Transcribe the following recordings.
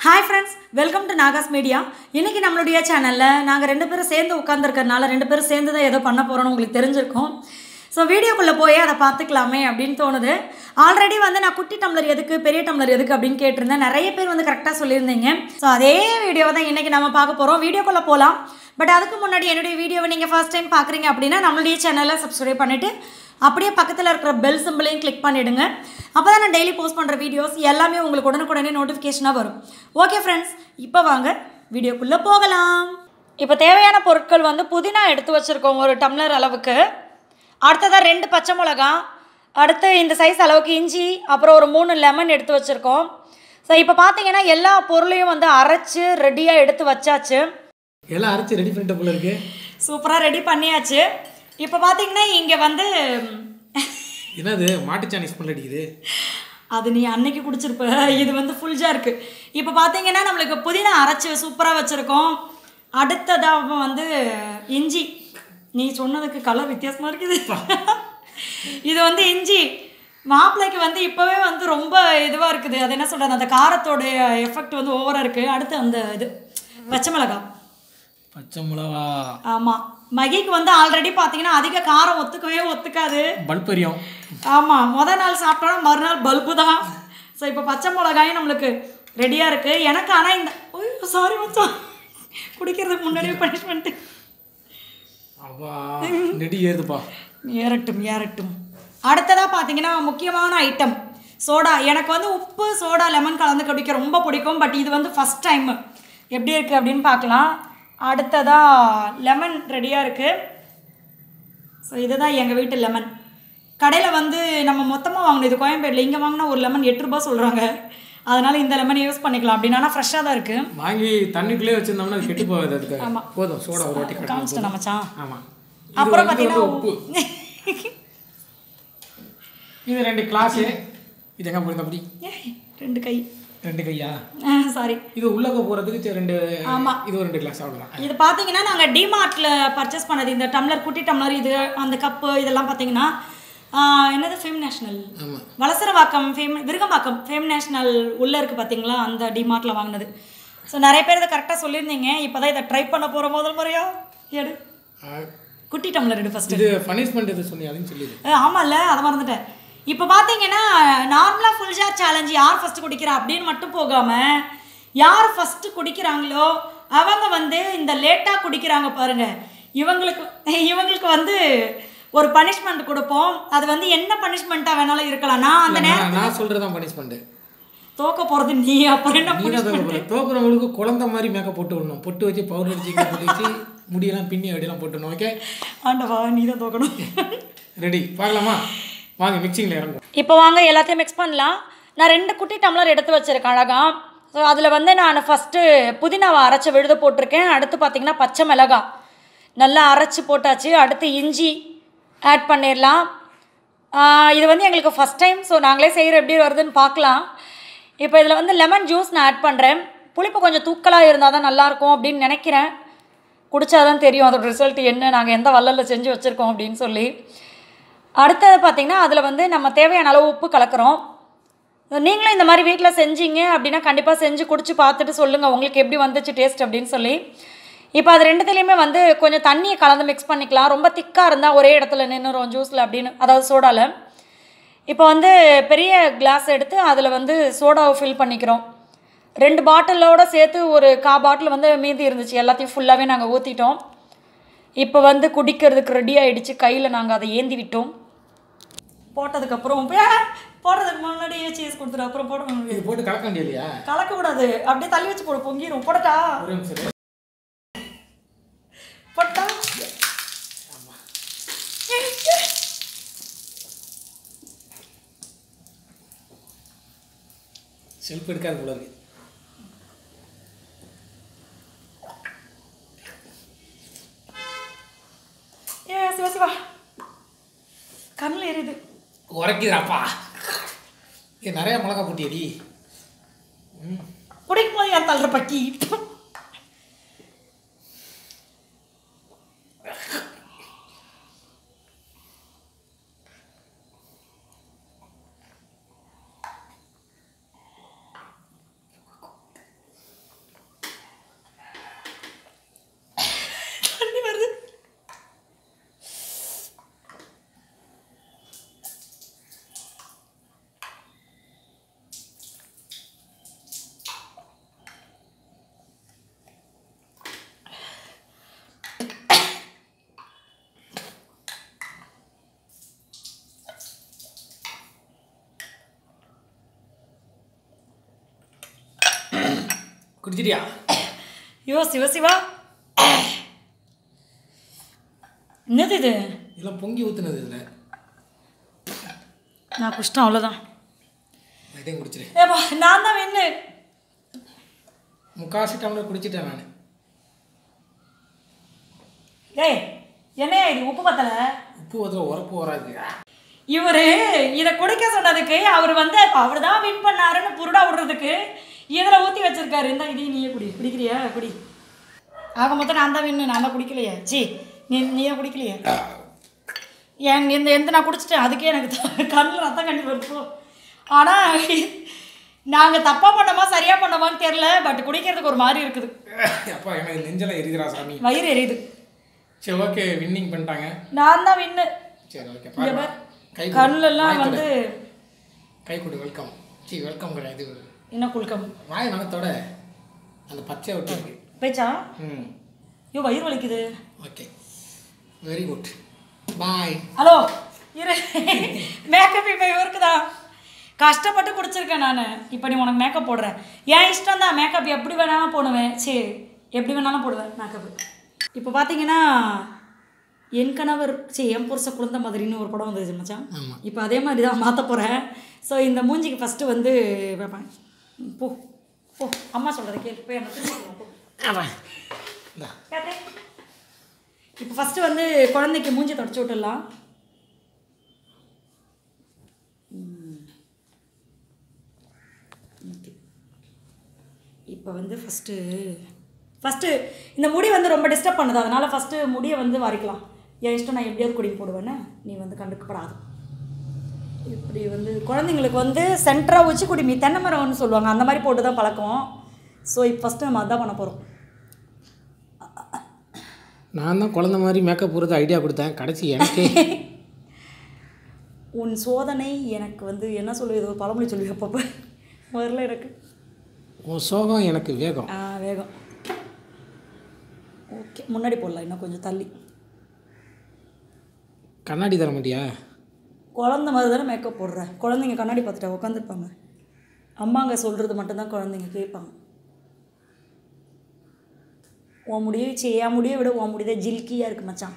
Hi friends welcome to Nagas Media இன்றைக்கி நம்மளுடைய சேனலில் நாங்கள் ரெண்டு பேரும் சேர்ந்து உட்காந்துருக்கறனால ரெண்டு பேரும் சேர்ந்து தான் ஏதோ பண்ண போகிறோம்னு உங்களுக்கு தெரிஞ்சிருக்கும் ஸோ வீடியோக்குள்ளே போய் அதை பார்த்துக்கலாமே அப்படின்னு தோணுது ஆல்ரெடி வந்து நான் குட்டி டம்ளர் எதுக்கு பெரிய டம்ளர் எதுக்கு அப்படின்னு கேட்டிருந்தேன் நிறைய பேர் வந்து கரெக்டாக சொல்லியிருந்தீங்க ஸோ அதே வீடியோவை தான் இன்றைக்கி நம்ம பார்க்க போகிறோம் வீடியோக்குள்ளே போகலாம் பட் அதுக்கு முன்னாடி என்னுடைய வீடியோவை நீங்கள் ஃபர்ஸ்ட் டைம் பார்க்குறீங்க அப்படின்னா நம்மளுடைய சேனலை சப்ஸ்கிரைப் பண்ணிவிட்டு அப்படியே பக்கத்தில் இருக்கிற பெல் சிம்பிளையும் கிளிக் பண்ணிவிடுங்க அப்போ தான் நான் டெய்லி போஸ்ட் பண்ணுற வீடியோஸ் எல்லாமே உங்களுக்கு உடனுக்குடனே நோட்டிஃபிகேஷனாக வரும் ஓகே ஃப்ரெண்ட்ஸ் இப்போ வாங்க வீடியோக்குள்ளே போகலாம் இப்போ தேவையான பொருட்கள் வந்து புதினா எடுத்து வச்சுருக்கோம் ஒரு டம்ளர் அளவுக்கு அடுத்ததாக ரெண்டு பச்சை மிளகா அடுத்து இந்த சைஸ் அளவுக்கு இஞ்சி அப்புறம் ஒரு மூணு லெமன் எடுத்து வச்சுருக்கோம் ஸோ இப்போ பார்த்தீங்கன்னா எல்லா பொருளையும் வந்து அரைச்சு ரெடியாக எடுத்து வச்சாச்சு எல்லாம் அரைச்சி ரெடி பண்ணிட்ட போல இருக்கு சூப்பராக ரெடி பண்ணியாச்சு இப்போ பார்த்தீங்கன்னா இங்கே வந்து என்னது மாட்டுச்சாணி ஸ்மெல் அடிக்குது அது நீ அன்னைக்கு குடிச்சிருப்ப இது வந்து ஃபுல் ஜார் இருக்கு இப்போ பார்த்தீங்கன்னா நம்மளுக்கு புதினா அரைச்சி சூப்பராக வச்சுருக்கோம் அடுத்ததாக வந்து இஞ்சி நீ சொன்னதுக்கு கலர் வித்தியாசமாக இருக்குது இது வந்து இஞ்சி மாப்பிள்ளைக்கு வந்து இப்போவே வந்து ரொம்ப இதுவாக இருக்குது அது என்ன சொல்கிறது அந்த காரத்தோடைய எஃபெக்ட் வந்து ஓவராக இருக்குது அடுத்து அந்த இது பச்சை மிளகாய் பச்சை மிளகா ஆமாம் மகிக்கு வந்து ஆல்ரெடி பார்த்தீங்கன்னா அதிக காரம் ஒத்துக்கவே ஒத்துக்காது பல்பரியம் ஆமாம் முத நாள் சாப்பிட்டோன்னா மறுநாள் பல்பு தான் ஸோ இப்போ பச்சை மிளகாயும் நம்மளுக்கு ரெடியாக இருக்குது எனக்கு ஆனால் இந்த ஐயோ சாரி மச்சான் குடிக்கிறதுக்கு முன்னாடியே பனிஷ்மெண்ட்டு அப்பா நெடி ஏறுதுப்பா ஏறட்டும் ஏறட்டும் அடுத்ததாக பார்த்தீங்கன்னா முக்கியமான ஐட்டம் சோடா எனக்கு வந்து உப்பு சோடா லெமன் கலந்து குடிக்க ரொம்ப பிடிக்கும் பட் இது வந்து ஃபஸ்ட் டைம் எப்படி இருக்குது அப்படின்னு பார்க்கலாம் அடுத்ததாக லெமன் ரெடியாக இருக்குது ஸோ இதுதான் எங்கள் வீட்டு லெமன் கடையில் வந்து நம்ம மொத்தமாக வாங்கணும் இது கோயம்பேட்டில் இங்கே வாங்கினா ஒரு லெமன் எட்டு ரூபாய் சொல்கிறாங்க அதனால் இந்த லெமன் யூஸ் பண்ணிக்கலாம் அப்படின்னா ஃப்ரெஷ்ஷாக தான் இருக்குது வாங்கி தண்ணிக்குள்ளே வச்சிருந்தோம்னா அது கெட்டு போகாது அதுக்கு போதும் சோடா ஒரு வாட்டி கட்டணும் காமிச்சிட்டேன் மச்சான் ஆமாம் அப்புறம் பார்த்தீங்கன்னா உப்பு இது ரெண்டு கிளாஸு இது எங்கே போயிருந்த அப்படி ஏய், ரெண்டு கை ரெண்டு கையா சாரி இது உள்ளக்க போகிறதுக்கு சரி, ரெண்டு ஆமா. இது ஒரு ரெண்டு கிளாஸ் அவ்வளோதான் இது பார்த்தீங்கன்னா நாங்கள் டிமார்ட்டில் பர்ச்சேஸ் பண்ணது இந்த டம்ளர் குட்டி டம்ளர் இது அந்த கப்பு இதெல்லாம் பார்த்தீங்கன்னா ஆஹ், என்னது ஃபேம் நேஷனல் ஆமாம் Valasaravakkam Fame Virugambakkam Fame National உள்ளே இருக்குது பார்த்தீங்களா அந்த டிமார்ட்டில் வாங்கினது ஸோ நிறைய பேர் இதை கரெக்டாக சொல்லியிருந்தீங்க இப்போ தான் இதை ட்ரை பண்ண போகிற முதல் முறையா எடு குட்டி டம்ளர் எடு ஃபஸ்ட்டு இது பனிஷ்மெண்ட் எது சொன்னி அதையும் சொல்லிடு ஆமாம்ல அதை மறந்துட்டேன் இப்போ பார்த்தீங்கன்னா நார்மலாக ஃபுல் ஜார் சேலஞ்ச் யார் ஃபஸ்ட்டு குடிக்கிறா அப்படின்னு மட்டும் போகாமல் யார் ஃபஸ்ட்டு குடிக்கிறாங்களோ அவங்க வந்து இந்த லேட்டாக குடிக்கிறாங்க பாருங்க இவங்களுக்கு இவங்களுக்கு வந்து ஒரு பனிஷ்மெண்ட் கொடுப்போம் அது வந்து என்ன பனிஷ்மெண்ட்டாக வேணாலும் இருக்கலாம் நான் அந்த நேரம் நான் நான் சொல்கிறது தான் பனிஷ்மெண்ட்டு தோக்க போகிறது நீ அப்புறம் என்ன நீ தான் தோக்க போகிற தோக்குறவங்களுக்கு குழந்தை மாதிரி மேக்கப் போட்டு விடணும் பொட்டு வச்சு பவுடர் அடிச்சு போட்டு வச்சு முடியெல்லாம் பின்னி அப்படியெல்லாம் போட்டுடணும் ஓகே ஆண்டவா நீ தான் தோக்கணும் ரெடி பார்க்கலாமா வாங்க மிக்சிங்கில் இறங்கும் இப்போ வாங்க எல்லாத்தையும் மிக்ஸ் பண்ணலாம் நான் ரெண்டு குட்டி டம்ளர் எடுத்து வச்சிருக்கேன் அழகா ஸோ அதில் வந்து நான் ஃபஸ்ட்டு புதினாவை அரைச்சி விழுத போட்டிருக்கேன் அடுத்து பார்த்தீங்கன்னா பச்சை மிளகாய் நல்லா அரைச்சி போட்டாச்சு அடுத்து இஞ்சி ஆட் பண்ணிடலாம் ஆஹ் இது வந்து எங்களுக்கு ஃபஸ்ட் டைம் ஸோ நாங்களே செய்கிற எப்படி வருதுன்னு பார்க்கலாம் இப்போ இதில் வந்து லெமன் ஜூஸ் நான் ஆட் பண்ணுறேன் புளிப்பு கொஞ்சம் தூக்கலாக இருந்தால் தான் நல்லாயிருக்கும் அப்படின்னு நினைக்கிறேன் குடிச்சாதான் தெரியும் அதோட ரிசல்ட் என்ன நாங்கள் எந்த வள்ளலில் செஞ்சு வச்சுருக்கோம் அப்படின்னு சொல்லி அடுத்தது பார்த்திங்கன்னா அதில் வந்து நம்ம தேவையான அளவு உப்பு கலக்கிறோம் நீங்களும் இந்த மாதிரி வீட்டில் செஞ்சீங்க அப்படின்னா கண்டிப்பாக செஞ்சு குடிச்சு பார்த்துட்டு சொல்லுங்கள் உங்களுக்கு எப்படி வந்துச்சு டேஸ்ட் அப்படின்னு சொல்லி இப்போ அது ரெண்டுத்துலேயுமே வந்து கொஞ்சம் தண்ணியை கலந்து மிக்ஸ் பண்ணிக்கலாம் ரொம்ப திக்காக இருந்தால் ஒரே இடத்துல நின்றுரும் ஜூஸில் அப்படின்னு அதாவது சோடாவில் இப்போ வந்து பெரிய கிளாஸ் எடுத்து அதில் வந்து சோடாவை ஃபில் பண்ணிக்கிறோம் ரெண்டு பாட்டிலோட சேர்த்து ஒரு கா பாட்டில் வந்து மீதி இருந்துச்சு எல்லாத்தையும் ஃபுல்லாகவே நாங்கள் ஊற்றிட்டோம் இப்போ வந்து குடிக்கிறதுக்கு ரெடி ஆயிடுச்சு கையில் நாங்கள் அதை ஏந்தி விட்டோம் போட்டதுக்கப்புறம் போடுறதுக்கு முன்னாடியே சீஸ் கொடுத்துரு அப்புறம் போட இது போட்டு கலக்க முடியலையா கலக்கக்கூடாது அப்படியே தள்ளி வச்சு போடு பொங்கிரும் போடட்டா ஒரு நிமிஷம் இரு. போட்டா செல்ஃப் எடுக்காது போல இருக்கு ஏ சிவா சிவா கண்ணில் எரியுது உரைக்குதாப்பா ஏ நிறையா மிளகா போட்டியடி குடிக்கும் போது என் தள்ளுற பட்டி குடிச்சிட்டியா ஐயோ சிவ சிவா என்னது இது இதெல்லாம் பொங்கி ஊற்றுனது இதில் நான் குஷ்டம் அவ்வளோதான் இதையும் குடிச்சிரு ஏப்பா நான் தான் வெண்ணு முக்காசி டம்ளர் குடிச்சிட்டேன் நான் ஏய் என்னையா இது உப்பு பத்தலை உப்பு ஊற்றுல உரப்பு வராது இவர் இதை குடிக்க சொன்னதுக்கு அவர் வந்து அவர் தான் வின் பண்ணாருன்னு புருடா விடுறதுக்கு இதில் ஊற்றி வச்சிருக்காரு இந்த இதையும் நீயே குடி குடிக்கிறியா குடி ஆக மொத்தம் நான் தான் வின்னு நான் தான் குடிக்கலையே சி நீ நீயே குடிக்கலையே என் இந்த எந்த நான் குடிச்சிட்டேன் அதுக்கே எனக்கு கண்ணில் ரத்தம் கண்டி வருது ஆனால் நாங்கள் தப்பாக பண்ணோமா சரியாக பண்ணோமான்னு தெரில பட் குடிக்கிறதுக்கு ஒரு மாதிரி இருக்குது அப்பா எனக்கு நெஞ்செல்லாம் எரியுதுடா சாமி வயிறு எரியுது சரி ஓகே வின்னிங் பண்ணிட்டாங்க நான் தான் வின்னு சரி ஓகே இங்க பாரு பார். கை கொடு. கண்ணுலலாம் வாய் தொடு. வந்து கை கொடு வெல்கம் சி வெல்கம் கிடையாது இது என்ன குளுக்கம் வாய் நகத்தோட அந்த பச்சை விட்டு இருக்கு பேச்சா ம் ஐயோ வயிறு வலிக்குது okay very good bye hello இரு மேக்கப் இப்போ இவருக்கு தான் கஷ்டப்பட்டு குடிச்சிருக்கேன் நான் இப்போ நீ உனக்கு மேக்கப் போடுறேன் என் இஷ்டம் தான் மேக்கப் எப்படி வேணாலும் போடுவேன் சரி எப்படி வேணாலும் போடுவேன் மேக்கப் இப்போ பார்த்தீங்கன்னா என் கணவர் சரி என் புருஷ குழந்தை மாதிரின்னு ஒரு படம் வந்துருச்சு மச்சான் ஆமாம் இப்போ அதே மாதிரி தான் மாற்ற போகிறேன் ஸோ இந்த மூஞ்சிக்கு ஃபஸ்ட்டு வந்து வைப்பேன் போ போ அம்மா சொல்கிறத கேட்டு போய் என்ன திரும்ப போ ஆமாம் இந்தா கேட்டேன் இப்போ ஃபஸ்ட்டு வந்து குழந்தைக்கு மூஞ்சி தொடச்சி விட்டுடலாம் இப்போ வந்து ஃபஸ்ட்டு ஃபஸ்ட்டு இந்த முடி வந்து ரொம்ப டிஸ்டர்ப் பண்ணுது அதனால் ஃபஸ்ட்டு முடியை வந்து வரைக்கலாம் என் இஷ்டம் நான் எப்படியாவது குடி போடுவேன்னு நீ வந்து கண்டுக்கப்படாது இப்படி வந்து குழந்தைங்களுக்கு வந்து சென்டராக வச்சு குடிமி தென்னை மரம்னு சொல்லுவாங்க அந்த மாதிரி போட்டு தான் பழக்கம் ஸோ இப்போ ஃபஸ்ட்டு நம்ம அதான் பண்ண போகிறோம் நான் தான் குழந்த மாதிரி மேக்கப் போடுறது ஐடியா கொடுத்தேன் கடைசி எனக்கே உன் சோதனை எனக்கு வந்து என்ன சொல்லுவது ஒரு பழமொழி சொல்லி அப்பப்போ வரல எனக்கு உன் சோகம் எனக்கு வேகம் ஆ வேகம் ஓகே முன்னாடி போடலாம் இன்னும் கொஞ்சம் தள்ளி கண்ணாடி தர மாட்டியா குழந்த மாதிரி தானே மேக்கப் போடுறேன் குழந்தைங்க கண்ணாடி பார்த்துட்டா உட்காந்துருப்பாங்க அம்மாங்க சொல்கிறது மட்டும்தான் குழந்தைங்க கேட்பாங்க உன் முடியை சே என் முடியை விட உன் முடிதான் ஜில்கியாக இருக்கு மச்சான்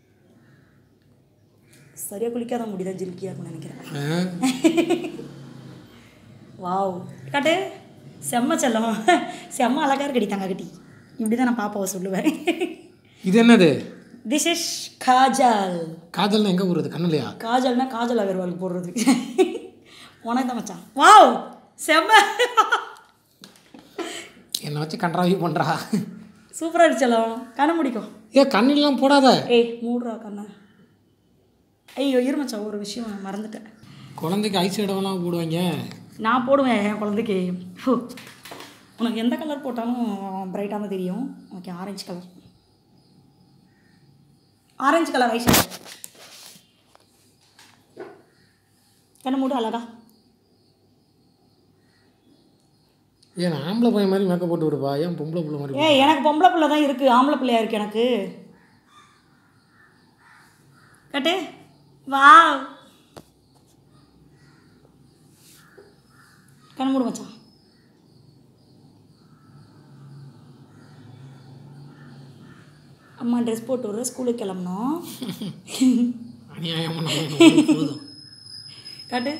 சரியாக குளிக்காத முடிதான் ஜில்கியாக இருக்கும்னு நினைக்கிறேன் ஆ? வாவ் காட்டு செம்ம செல்லம் செம்ம அழகாக இருக்கடி தங்கக்கட்டி இப்படி தான் நான் பாப்பாவை சொல்லுவேன் இது என்னது திஸ் இஸ் காஜல் காதல்னா எங்கே போடுறது கண்ணுலையா காஜல்னா காஜல் அகர்வாலுக்கு போடுறது உனக்கு தான் மச்சான் வாவ் செம்ம என்னை வச்சு கன்றாவி பண்ணுறா சூப்பராக இருச்சலாம் கண்ணை முடிக்கும் ஏ கண்ணிலாம் போடாத ஏய் மூடுறா கண்ணை ஐயோ இரு மச்சான் ஒரு விஷயம் நான் மறந்துட்டேன் குழந்தைக்கு ஐஸ் இடம்லாம் போடுவாங்க நான் போடுவேன் என் குழந்தைக்கு ஹோ. உனக்கு எந்த கலர் போட்டாலும் பிரைட்டாக தான் தெரியும் okay orange colour orange colour eyes கண்ணு மூடு அழகா ஏன் ஆம்பளை பையன் மாதிரி மேக்கப் போட்டு விடுப்பா ஏன் பொம்பளை பிள்ளை மாதிரி ஏய் எனக்கு பொம்பளை பிள்ளை தான் இருக்குது ஆம்பளை பிள்ளையா இருக்கு எனக்கு கட்டு வா கண்ணு மூடு மச்சான் அம்மா ட்ரெஸ் போட்டு விட்ற ஸ்கூலுக்கு கிளம்பணும் அநியாயமாக நம்ம போதும் காட்டு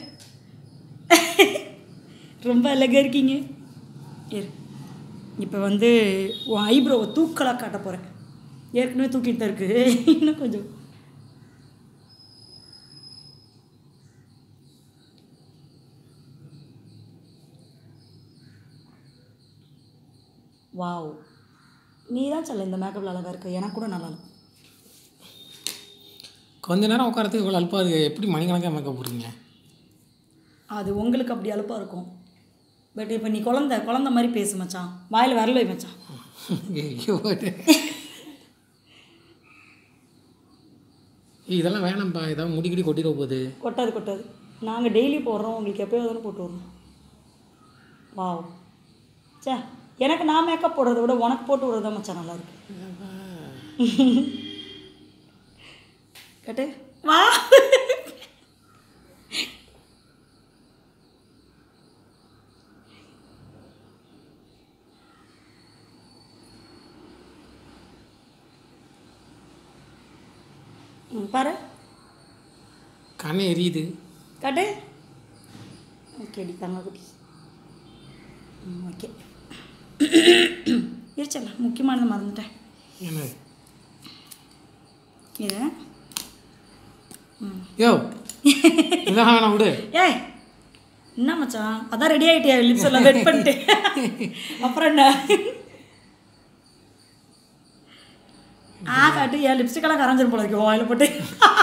ரொம்ப அழகாக இருக்கீங்க இரு இப்போ வந்து உன் ஐப்ரோவை தூக்கலாக காட்ட போகிறேன் ஏற்கனவே தூக்கிட்டு தான் இருக்கு இன்னும் கொஞ்சம் வாவ் நீ தான் சொல்ல இந்த மேக்கப்பில் அழகாக இருக்கு எனக்கு கூட நல்லா இருக்கும் கொஞ்ச நேரம் உட்காரத்துக்கு இவ்வளோ அல்பா இருக்கு எப்படி மணிக்கணக்காக மேக்கப் போடுறீங்க அது உங்களுக்கு அப்படி அலுப்பாக இருக்கும் பட் இப்போ நீ குழந்த குழந்த மாதிரி பேசு மச்சான் வாயில் வரல வை மச்சான் ஐயோ ஏய், இதெல்லாம் வேணாம்ப்பா ஏதாவது முடிக்கடி கொட்டிட போகுது கொட்டாது கொட்டாது நாங்கள் டெய்லி போடுறோம் உங்களுக்கு எப்போயாவது தானே போட்டு வரோம் வாவ் சே எனக்கு நான் மேக்கப் போடுறத விட உனக்கு போட்டு விடுறது தான் மச்சான் நல்லா இருக்கு கட்டு வா ம் பாரு கண்ணை எரியுது காட்டு ஓகேடி தங்க குட்டி ம் ஓகே இருச்சல்ல முக்கியமானது மறந்துட்டேன் என்ன இது யோ இதான் வேணாம் விடு ஏய் என்ன மச்சான் அதான் ரெடி ஆகிட்டியா லிப்ஸ் எல்லாம் வெட் பண்ணிட்டு அப்புறம் என்ன ஆ காட்டு என் லிப்ஸ்டிக்கெல்லாம் கரைஞ்சிரும் போல இருக்கு வாயில் போட்டு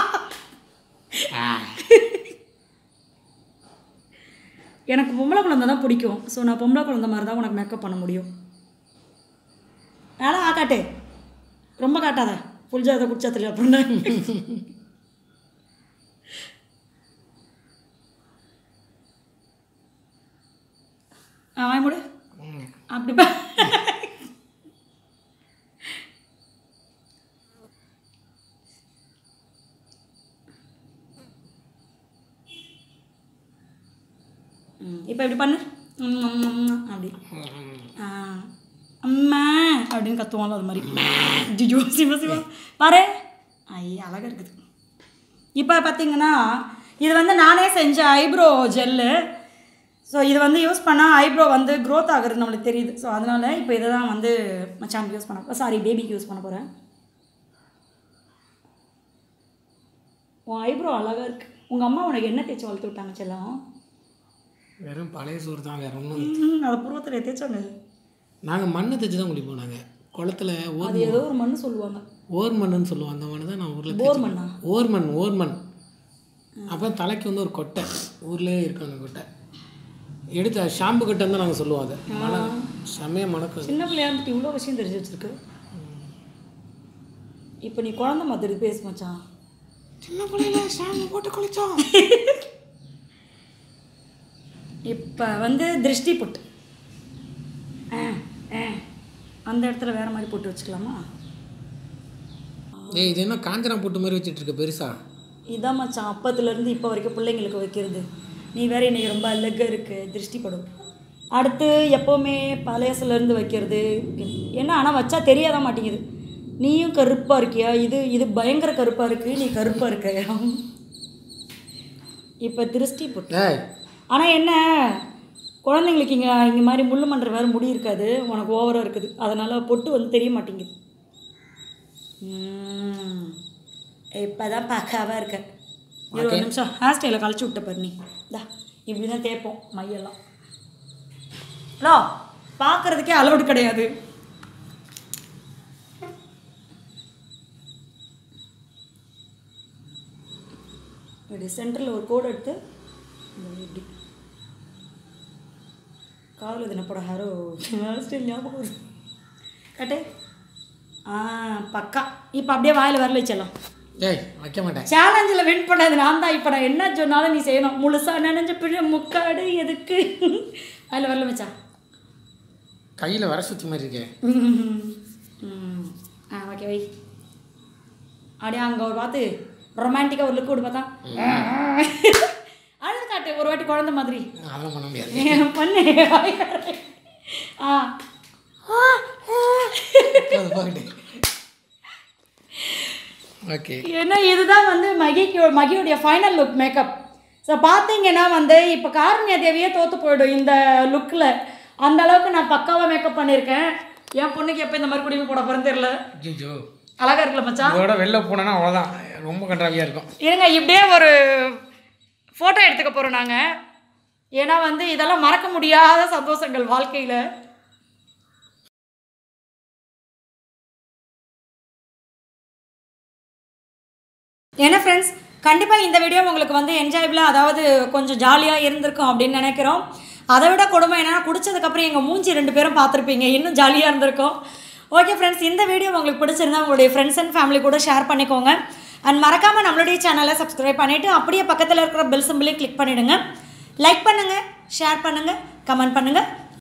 எனக்கு பொம்பளை குழந்தை தான் பிடிக்கும் ஸோ நான் பொம்பளை குழந்தை மாதிரி தான் உனக்கு மேக்கப் பண்ண முடியும் வேலை ஆ காட்டு ரொம்ப காட்டாத புளிச்சா அதை குடிச்சா தெரியும் அப்படின்னு ஆ வாய் மூடு அப்படி பா இப்போ இப்படி பண்ணு ம், ம், ம், அப்படி ஆ அம்மா அப்படின்னு கத்துவாங்க அது மாதிரி ஜிஜோ சிவ சிவா பாரு ஐயா அழகாக இருக்குது இப்போ பார்த்தீங்கன்னா இது வந்து நானே செஞ்ச ஐப்ரோ ஜெல்லு ஸோ இது வந்து யூஸ் பண்ணால் ஐப்ரோ வந்து க்ரோத் ஆகுறது நம்மளுக்கு தெரியுது ஸோ அதனால் இப்போ இதை தான் வந்து மச்சானுக்கு யூஸ் பண்ண சாரி பேபிக்கு யூஸ் பண்ண போகிறேன் உன் ஐப்ரோ அழகாக இருக்கு உங்கள் அம்மா உனக்கு என்ன தேய்ச்சி வளர்த்து விட்டாங்க செல்லம் வெறும் பழைய சோறு தான் வேற ஒன்றும் ம், அதை பூர்வத்தில் தேய்ச்சாங்க நாங்கள் மண்ணை தைச்சு தான் குடிப்போம் நாங்கள் குளத்துல ஓர் அது ஏதோ ஒரு மண்ணு சொல்லுவாங்க ஓர் மண்ணுன்னு சொல்லுவோம் அந்த மண்ணு தான் நான் ஊரில் போர் மண்ணா ஓர் மண் ஓர் மண் அப்போ தலைக்கு வந்து ஒரு கொட்டை ஊர்லேயே இருக்கும் அந்த கொட்டை எடுத்து ஷாம்பு கட்டைன்னு தான் நாங்கள் சொல்லுவோம் அதை மன செம்மையாக மணக்கும் அது. சின்ன பிள்ளையா இருந்துட்டு இவ்வளோ விஷயம் தெரிஞ்சு வச்சிருக்கு இப்போ நீ குழந்தை மாதிரி பேசு மச்சான் சின்ன பிள்ளைல ஷாம்பு போட்டு குளிச்சோம் இப்போ வந்து திருஷ்டி பொட்டு ஆ ஆ அந்த இடத்துல வேற மாதிரி போட்டு வச்சுக்கலாமா ஏய் இது என்ன காஞ்சனா போட்டு மாதிரி வச்சுட்டு இருக்க பெருசா இதான் மச்சான் அப்பத்துலேருந்து இப்போ வரைக்கும் பிள்ளைங்களுக்கு வைக்கிறது நீ வேற இன்னைக்கு ரொம்ப அழகாக இருக்கு திருஷ்டி படும் அடுத்து எப்போவுமே பழையசுலேருந்து வைக்கிறது என்ன ஆனால் வச்சா தெரியத மாட்டேங்குது நீயும் கருப்பாக இருக்கியா இது இது பயங்கர கருப்பாக இருக்கு நீ கருப்பாக இருக்க இப்போ திருஷ்டி பொட்டு ஏய் ஆனால் என்ன குழந்தைங்களுக்கு இங்கே இங்கே மாதிரி முள்ளு மன்ற வேறு முடி இருக்காது உனக்கு ஓவராக இருக்குது அதனால் பொட்டு வந்து தெரிய மாட்டேங்குது இப்போ தான் பக்காவாக இருக்க இருபது நிமிஷம் ஹேர் ஸ்டைலை கழிச்சு விட்ட பாரு நீ இந்தா இப்படி தான் தேய்ப்போம் மையெல்லாம் ஹலோ பார்க்குறதுக்கே அளவுடு கிடையாது இப்படி சென்டரில் ஒரு கோடு எடுத்து இந்த இப்படி காதில் தினப்பட ஹேரோ ஹேர் ஸ்டைல் ஞாபகம் வருது கட்டு ஆ பக்கா இப்போ அப்படியே வாயில் வரல வச்சிடலாம் ஏய் வைக்க மாட்டேன் சேலஞ்சில் வின் பண்ணது நான் தான் இப்போ நான் என்ன சொன்னாலும் நீ செய்யணும் முழுசாக நினைஞ்ச பிள்ளை முக்காடு எதுக்கு அதில் வரல வச்சா கையில் வர சுற்றி மாதிரி இருக்கே ம் ஆ ஓகே வை அப்படியே அங்கே ஒரு பார்த்து ரொமான்டிக்காக ஒரு லுக் விடு பார்த்தா அழுது காட்டு ஒரு வாட்டி குழந்தை மாதிரி அதெல்லாம் பண்ண முடியாது பண்ணு ஆ ஓகே ஏன்னா இதுதான் வந்து மகிக்கு மகியுடைய ஃபைனல் லுக் மேக்கப் ஸோ பார்த்தீங்கன்னா வந்து இப்போ காரண்யா தேவியே தோற்று போயிடும் இந்த லுக்கில் அந்த அளவுக்கு நான் பக்காவாக மேக்கப் பண்ணியிருக்கேன் என் பொண்ணுக்கு எப்போ இந்த மாதிரி குடிமை போட போகிறேன்னு தெரியல ஜிஜோ அழகா இருக்குல்ல மச்சான் இதோட வெளில போனேன்னா அவ்வளோதான் ரொம்ப கன்றாவியாக இருக்கும் இருங்க இப்படியே ஒரு ஃபோட்டோ எடுத்துக்க போகிறோம் நாங்கள் ஏன்னா வந்து இதெல்லாம் மறக்க முடியாத சந்தோஷங்கள் வாழ்க்கையில் ஏன்னா ஃப்ரெண்ட்ஸ் கண்டிப்பாக இந்த வீடியோ உங்களுக்கு வந்து என்ஜாயபிளாக அதாவது கொஞ்சம் ஜாலியாக இருந்திருக்கும் அப்படின்னு நினைக்கிறோம் அதை விட கொடுமை என்னன்னா குடிச்சதுக்கப்புறம் எங்கள் மூஞ்சி ரெண்டு பேரும் பார்த்துருப்பீங்க இன்னும் ஜாலியாக இருந்திருக்கும் ஓகே ஃப்ரெண்ட்ஸ் இந்த வீடியோ உங்களுக்கு பிடிச்சிருந்தா உங்களுடைய ஃப்ரெண்ட்ஸ் அண்ட் ஃபேமிலி கூட ஷேர் பண்ணிக்கோங்க அண்ட் மறக்காமல் நம்மளுடைய சேனலை சப்ஸ்கிரைப் பண்ணிவிட்டு அப்படியே பக்கத்தில் இருக்கிற பெல் சிம்பிளையும் கிளிக் பண்ணிவிடுங்க லைக் பண்ணுங்கள் ஷேர் பண்ணுங்கள் கமெண்ட் பண்ணுங்கள்